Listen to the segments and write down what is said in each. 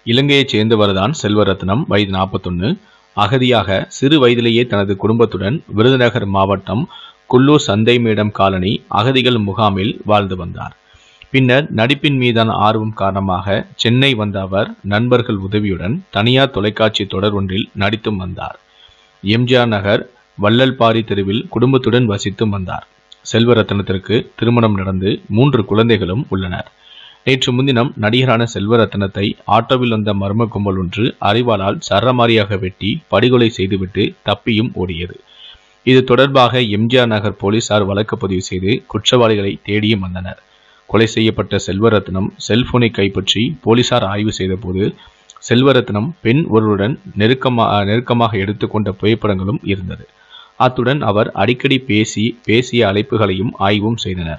இலங்கையைச் சேர்ந்தவர்தான் செல்வரத்னம் வயது நாற்பத்தொன்னு அகதியாக சிறு வயதிலேயே தனது குடும்பத்துடன் விருதுநகர் மாவட்டம் குள்ளூர் சந்தைமேடம் காலனி அகதிகள் முகாமில் வாழ்ந்து வந்தார் பின்னர் நடிப்பின் மீதான ஆர்வம் காரணமாக சென்னை வந்த அவர் நண்பர்கள் உதவியுடன் தனியார் தொலைக்காட்சி தொடர் ஒன்றில் நடித்தும் வந்தார் எம்ஜிஆர் நகர் வள்ளல்பாரி தெருவில் குடும்பத்துடன் வசித்தும் வந்தார் செல்வரத்னத்திற்கு திருமணம் நடந்து மூன்று குழந்தைகளும் உள்ளனர் நேற்று முன்தினம் நடிகரான செல்வரத்னத்தை ஆட்டோவில் வந்த மர்ம கும்பல் ஒன்று அறிவாளால் சரமாரியாக வெட்டி படுகொலை செய்துவிட்டு தப்பியும் ஓடியது இது தொடர்பாக எம்ஜிஆர் நகர் போலீசார் வழக்கு பதிவு செய்து குற்றவாளிகளை தேடியும் வந்தனர் கொலை செய்யப்பட்ட செல்வரத்னம் செல்போனை கைப்பற்றி போலீசார் ஆய்வு செய்தபோது செல்வரத்னம் பெண் ஒருவருடன் நெருக்கமா நெருக்கமாக எடுத்துக்கொண்ட புகைப்படங்களும் இருந்தது அத்துடன் அவர் அடிக்கடி பேசி பேசிய அழைப்புகளையும் ஆய்வும் செய்தனர்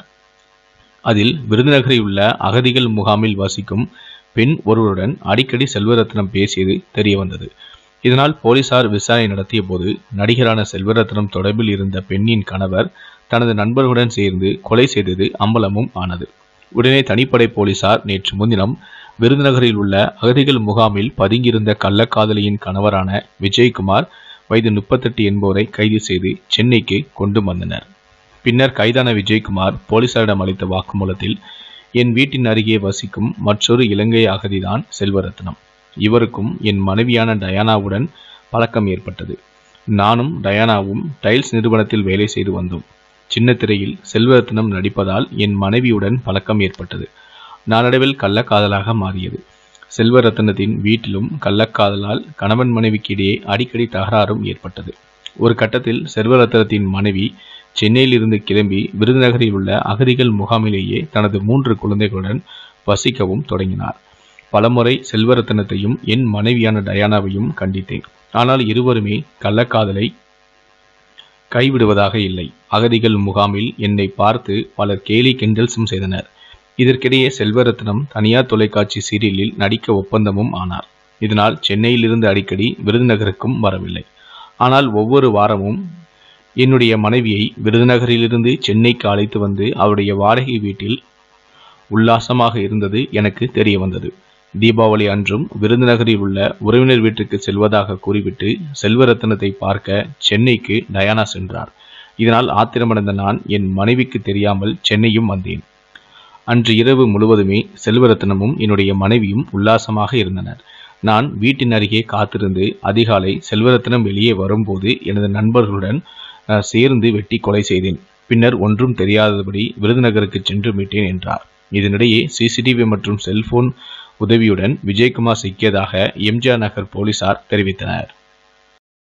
அதில் விருதுநகரில் உள்ள அகதிகள் முகாமில் வசிக்கும் பெண் ஒருவருடன் அடிக்கடி செல்வரத்னம் பேசியது தெரியவந்தது இதனால் போலீசார் விசாரணை நடத்திய போது நடிகரான செல்வரத்னம் தொடர்பில் இருந்த பெண்ணின் கணவர் தனது நண்பர்களுடன் சேர்ந்து கொலை செய்தது அம்பலமும் ஆனது உடனே தனிப்படை போலீசார் நேற்று முன்தினம் விருதுநகரில் உள்ள அகதிகள் முகாமில் பதுங்கியிருந்த கள்ளக்காதலியின் கணவரான விஜயகுமார் வயது முப்பத்தெட்டு என்பவரை கைது செய்து சென்னைக்கு கொண்டு வந்தனர் பின்னர் கைதான விஜயகுமார் போலீசாரிடம் அளித்த வாக்குமூலத்தில் என் வீட்டின் அருகே வசிக்கும் மற்றொரு இலங்கை அகதிதான் செல்வரத்னம் இவருக்கும் என் மனைவியான டயானாவுடன் பழக்கம் ஏற்பட்டது நானும் டயானாவும் டைல்ஸ் நிறுவனத்தில் வேலை செய்து வந்தோம் சின்ன திரையில் செல்வரத்னம் நடிப்பதால் என் மனைவியுடன் பழக்கம் ஏற்பட்டது நாளடைவில் கள்ளக்காதலாக மாறியது செல்வரத்னத்தின் வீட்டிலும் கள்ளக்காதலால் கணவன் மனைவிக்கு இடையே அடிக்கடி தகராறும் ஏற்பட்டது ஒரு கட்டத்தில் செல்வரத்னத்தின் மனைவி சென்னையிலிருந்து கிளம்பி விருதுநகரில் உள்ள அகதிகள் முகாமிலேயே தனது மூன்று குழந்தைகளுடன் வசிக்கவும் தொடங்கினார் பலமுறை செல்வரத்னத்தையும் என் மனைவியான டயானாவையும் கண்டித்தேன் ஆனால் இருவருமே கள்ளக்காதலை கைவிடுவதாக இல்லை அகதிகள் முகாமில் என்னை பார்த்து பலர் கேலி கிண்டல்ஸும் செய்தனர் இதற்கிடையே செல்வரத்னம் தனியார் தொலைக்காட்சி சீரியலில் நடிக்க ஒப்பந்தமும் ஆனார் இதனால் சென்னையிலிருந்து அடிக்கடி விருதுநகருக்கும் வரவில்லை ஆனால் ஒவ்வொரு வாரமும் என்னுடைய மனைவியை விருதுநகரிலிருந்து சென்னைக்கு அழைத்து வந்து அவருடைய வாடகை வீட்டில் உல்லாசமாக இருந்தது எனக்கு தெரிய வந்தது தீபாவளி அன்றும் விருதுநகரில் உள்ள உறவினர் வீட்டுக்கு செல்வதாக கூறிவிட்டு செல்வரத்னத்தை பார்க்க சென்னைக்கு டயானா சென்றார் இதனால் ஆத்திரமடைந்த நான் என் மனைவிக்கு தெரியாமல் சென்னையும் வந்தேன் அன்று இரவு முழுவதுமே செல்வரத்னமும் என்னுடைய மனைவியும் உல்லாசமாக இருந்தனர் நான் வீட்டின் அருகே காத்திருந்து அதிகாலை செல்வரத்னம் வெளியே வரும்போது எனது நண்பர்களுடன் அஹ், சேர்ந்து வெட்டி கொலை செய்தேன் பின்னர் ஒன்றும் தெரியாதபடி விருதுநகருக்கு சென்று மீட்டேன் என்றார் இதனிடையே சிசிடிவி மற்றும் செல்போன் உதவியுடன் விஜயகுமார் சிக்கியதாக எம்ஜிஆர் நகர் போலீசார் தெரிவித்தனர்